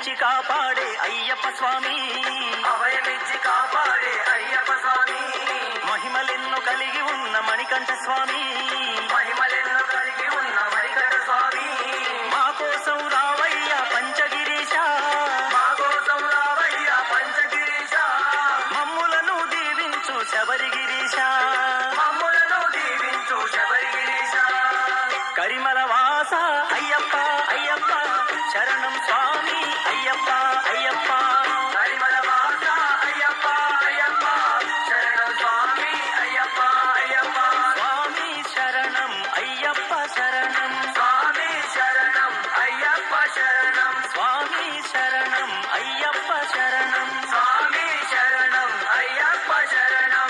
అభయమిచ్చి కాపాడే అయ్యప్ప స్వామి అభయమిచ్చి కాపాడే అయ్యప్ప స్వామి మహిమలెన్నో కలిగి ఉన్న మణికంఠ స్వామి మహిమలెన్నో కలిగి ఉన్న మణికంఠ స్వామి మా కోసం రావయ్య పంచగిరీశ మా కోసం రావయ్య పంచగిరీశ మమ్ములను దీవించు శబరిగిరీశ మమ్ములను దీవించు శబరిగిరీశ కరిమల వాస అయ్యప్ప అయ్యప్ప శరణం స్వామి అయ్యప్ప అయ్యప్ప పరిమళ వాస అయ్యప్ప అయ్యప్ప శరణం స్వామి అయ్యప్ప అయ్యప్ప స్వామి శరణం అయ్యప్ప శరణం స్వామి శరణం అయ్యప్ప శరణం స్వామి శరణం అయ్యప్ప శరణం స్వామి శరణం అయ్యప్ప శరణం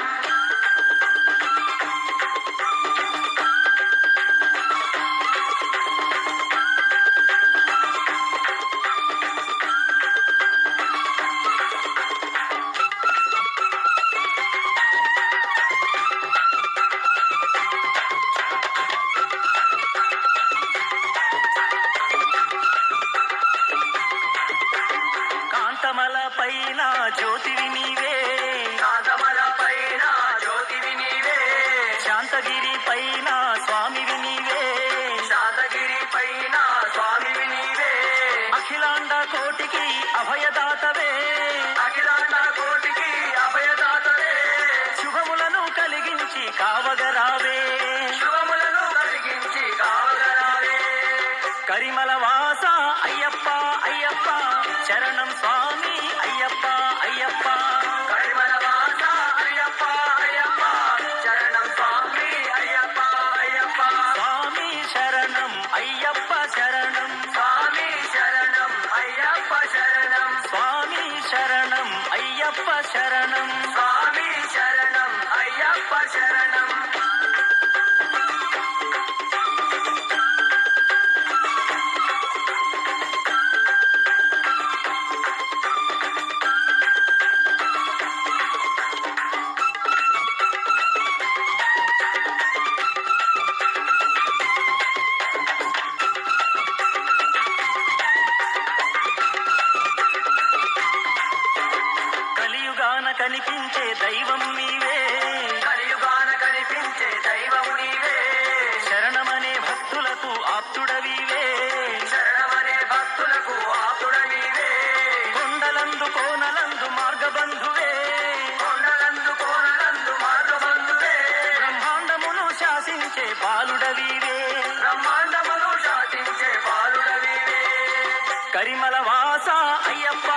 కాంతమల పైన జ్యోతివి నీవే కాంతమల పైన జ్యోతివి నీవే శాంతగిరి పైన స్వామివి నీవే శాతగిరి పైన స్వామివి నీవే అఖిలాండ కోటికి అభయదాతవే అఖిలాండ కోటికి అభయదాతవే శుభములను కలిగించి కావగరావే శుభములను కలిగించి కావగరావే కరిమల వాస అయ్యప్ప అయ్యప్ప శరణం స్వామి అయ్యప్ప అయ్యప్ప కరిమల వాస అయ్యప్ప అయ్యప్ప శరణం స్వామి అయ్యప్ప అయ్యప్ప స్వామి శరణం అయ్యప్ప శరణం స్వామి శరణం అయ్యప్ప శరణం స్వామి శరణం అయ్యప్ప శరణం స్వామి శరణం అయ్యప్ప శరణం కలియుగాన కనిపించే దైవం నీవే కలియుగాన కనిపించే దైవము నీవే శరణమనే భక్తులకు ఆప్తుడవివే శరణమనే భక్తులకు ఆతుడ నీవే కొండలందు కోనలందు మార్గబంధువే కొండలందు కోనలందు మార్గబంధువే బ్రహ్మాండమును శాసించే బాలుడవివే బ్రహ్మాండమును శాసించే బాలుడ నీవే కరిమల వాస అయ్యప్ప